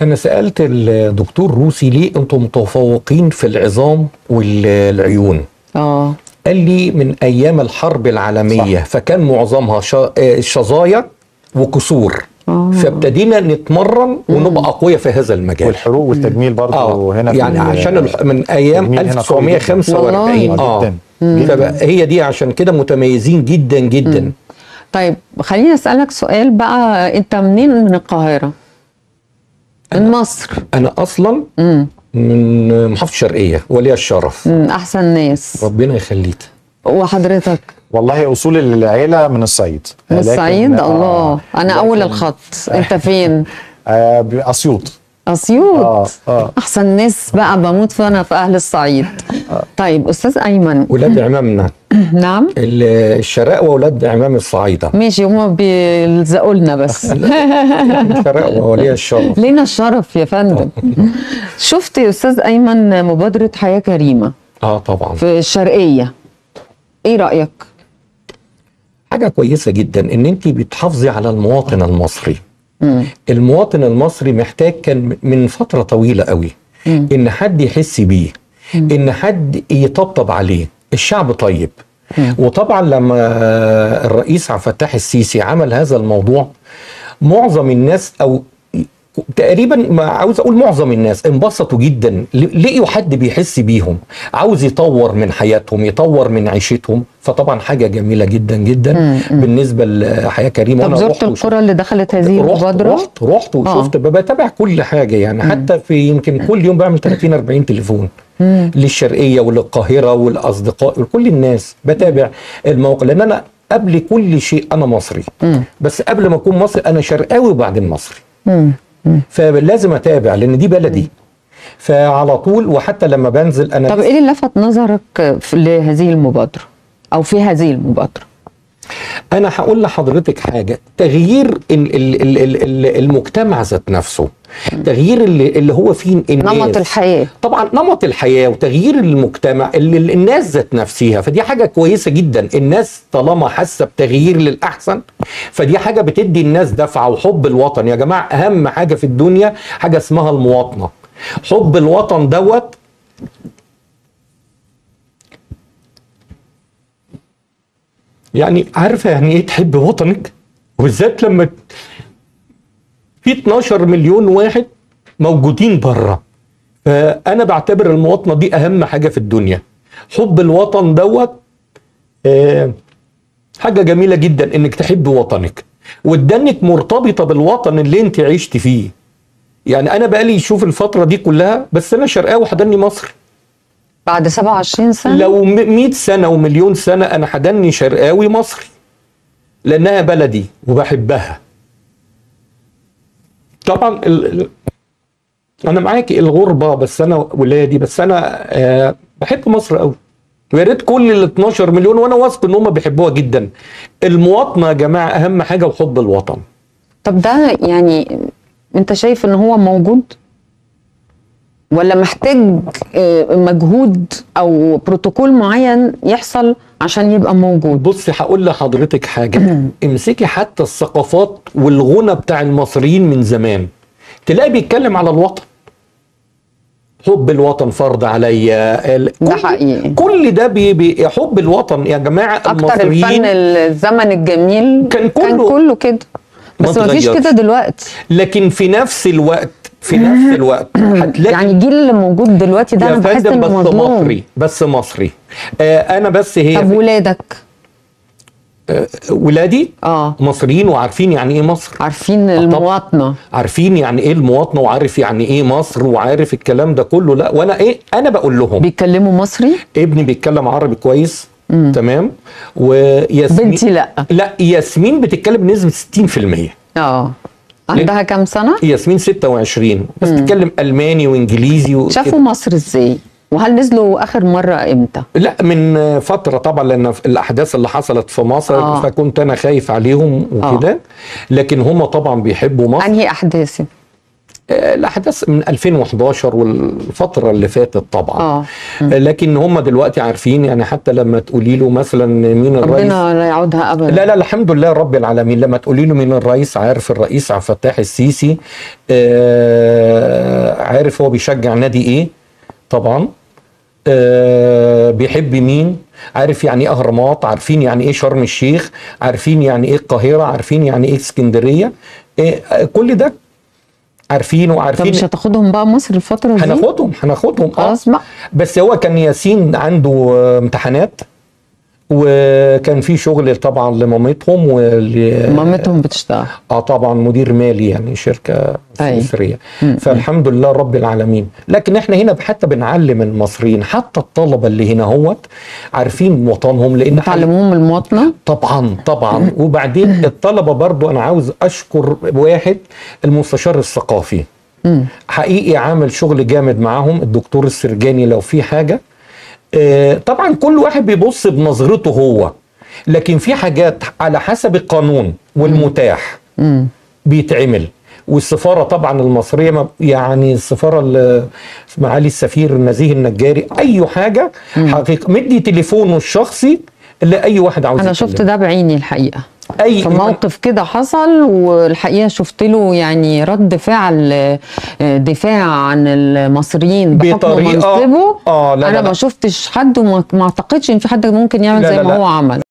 انا سالت الدكتور روسي ليه انتم متفوقين في العظام والعيون اه قال لي من ايام الحرب العالميه صح. فكان معظمها شا- آه، شظايا وكسور آه. فابتدينا نتمرن ونبقى اقوياء في هذا المجال والحروق والتجميل برضه اه هنا في يعني ال- عشان الح- من ايام التجميل هنا قوي جداً. 1945 والله. اه جدا فبقى هي دي عشان كده متميزين جدا جدا طيب خليني اسالك سؤال بقى انت منين من القاهره من مصر انا اصلا امم من محافظه الشرقيه ولي الشرف من احسن ناس ربنا يخليك وحضرتك والله اصول العيله من الصعيد من لكن- الصعيد آه، الله انا اول لكن- الخط انت فين آه اسيوط اسيوط اه اه احسن ناس بقى بموت فانا في اهل الصعيد طيب استاذ ايمن ولاد عمامنا نعم ال- الشرقاوه ولاد عمام الصعايده ماشي هما بيلزقوا لنا بس الشرقاوه ولي الشرف لينا الشرف يا فندم شفت يا استاذ ايمن مبادره حياه كريمه اه طبعا في الشرقيه ايه رايك حاجه كويسه جدا ان انت بتحافظي على المواطن المصري مم. المواطن المصري محتاج كان من فتره طويله قوي مم. ان حد يحس بيه ان حد يطبطب عليه الشعب طيب وطبعا لما الرئيس عبد الفتاح السيسي عمل هذا الموضوع معظم الناس او تقريبا ما عاوز اقول معظم الناس انبسطوا جدا ل- لقيوا حد بيحس بيهم عاوز يطور من حياتهم يطور من عيشتهم فطبعا حاجه جميله جدا جدا بالنسبه لحياه كريمه طب وأنا زرت رحت وشفت- القرى اللي دخلت هذه رحت المبادره رحت رحت وشفت بتابع كل حاجه يعني حتى في يمكن كل يوم بعمل 30 40 تليفون للشرقيه وللقاهره والاصدقاء ولكل الناس بتابع الموقع لان انا قبل كل شيء انا مصري بس قبل ما اكون مصري انا شرقاوي وبعدين مصري مم. فلازم اتابع لان دي بلدي فعلى طول وحتى لما بنزل انا طب ايه اللي لفت نظرك في لهذه المبادره او في هذه المبادره انا هقول لحضرتك حاجه تغيير ال- ال- ال- ال- ال- المجتمع ذات نفسه تغيير اللي, اللي هو فيه الناس نمط الحياه طبعا نمط الحياه وتغيير المجتمع اللي اللي الناس ذات نفسها فدي حاجه كويسه جدا الناس طالما حاسه بتغيير للاحسن فدي حاجه بتدي الناس دفعه وحب الوطن يا جماعه اهم حاجه في الدنيا حاجه اسمها المواطنه حب الوطن دوت يعني عارفه يعني ايه تحب وطنك وبالذات لما في 12 مليون واحد موجودين بره فانا بعتبر المواطنه دي اهم حاجه في الدنيا حب الوطن دوت آه، حاجه جميله جدا انك تحب وطنك وتدنك مرتبطه بالوطن اللي انت عشت فيه يعني انا بقالي شوف الفتره دي كلها بس انا شرقاوي حدني مصر بعد 27 سنه لو م- 100 سنه ومليون سنه انا حدني شرقاوي مصري لانها بلدي وبحبها طبعا ال... ال- انا معاكي الغربه بس انا ولادي بس انا آه بحب مصر قوي ويا ريت كل ال 12 مليون وانا واثق ان هم بيحبوها جدا المواطنه يا جماعه اهم حاجه وحب الوطن طب ده يعني انت شايف ان هو موجود ولا محتاج آه، مجهود او بروتوكول معين يحصل عشان يبقى موجود بصي هقول لحضرتك حاجه امسكي حتى الثقافات والغنى بتاع المصريين من زمان تلاقي بيتكلم على الوطن حب الوطن فرض عليا ال- ده كل- حقيقي. كل ده بي بي حب الوطن يا جماعه اكتر المصريين الفن الزمن الجميل كان كان كله- كله كده ما بس ما فيش اتغيرش. كده دلوقتي لكن في نفس الوقت في نفس الوقت هتلاقي يعني الجيل اللي موجود دلوقتي ده يا انا بحس فندم انه بس مظلوم مصري بس مصري آه انا بس هي طب ولادك آه ولادي اه مصريين وعارفين يعني ايه مصر عارفين المواطنه عارفين يعني ايه المواطنه وعارف يعني ايه مصر وعارف الكلام ده كله لا وانا ايه انا بقول لهم بيتكلموا مصري ابني بيتكلم عربي كويس تمام وياسمين بنتي لا لا ياسمين بتتكلم بنسبه 60% اه عندها كام سنه ياسمين 26 بس بتتكلم الماني وانجليزي وكده. شافوا مصر ازاي وهل نزلوا اخر مره امتى لا من فترة طبعا لأن في الأحداث اللي حصلت في مصر آه. آه. فكنت أنا خايف عليهم وكده لكن هم طبعا بيحبوا مصر انهي احداثي آه، الأحداث من 2011 والفترة اللي فاتت طبعا اه آه، لكن هم دلوقتي عارفين يعني حتى لما تقولي له مثلا مين الرئيس ربنا لا يعودها ابدا لا لا الحمد لله رب العالمين لما تقولي له مين الرئيس عارف الرئيس عبد الفتاح السيسي آه عارف هو بيشجع نادي ايه طبعا آه بيحب مين عارف يعني ايه اهرامات عارفين يعني ايه شرم الشيخ عارفين يعني ايه القاهره عارفين يعني ايه اسكندريه إيه آه كل ده عارفين طب وعارفين مش هتاخدهم بقى مصر الفتره دي هناخدهم هناخدهم آه. خلاص بقى بس هو كان ياسين عنده آه، امتحانات وكان في شغل طبعا لمامتهم ول مامتهم بتشتغل اه طبعا مدير مالي يعني شركه أي. سويسريه مم. فالحمد لله رب العالمين لكن احنا هنا حتى بنعلم المصريين حتى الطلبه اللي هنا هوت عارفين وطنهم لان حقيقة- تعلموهم المواطنه طبعا طبعا وبعدين الطلبه برضو انا عاوز اشكر واحد المستشار الثقافي مم. حقيقي عامل شغل جامد معاهم الدكتور السرجاني لو في حاجه آه، طبعا كل واحد بيبص بنظرته هو لكن في حاجات على حسب القانون والمتاح مم. بيتعمل والسفاره طبعا المصريه ما- يعني السفاره ال- معالي السفير نزيه النجاري اي حاجه حقيقه مدي تليفونه الشخصي لاي واحد عاوز انا يتكلم. شفت ده بعيني الحقيقه اي في موقف كده حصل والحقيقه شفت له يعني رد فعل آه، دفاع عن المصريين بحكم بطريقة- منصبه آه، لا، انا لا، لا. ما شفتش حد وما ما اعتقدش ان في حد ممكن يعمل لا، زي لا، ما لا. هو عمل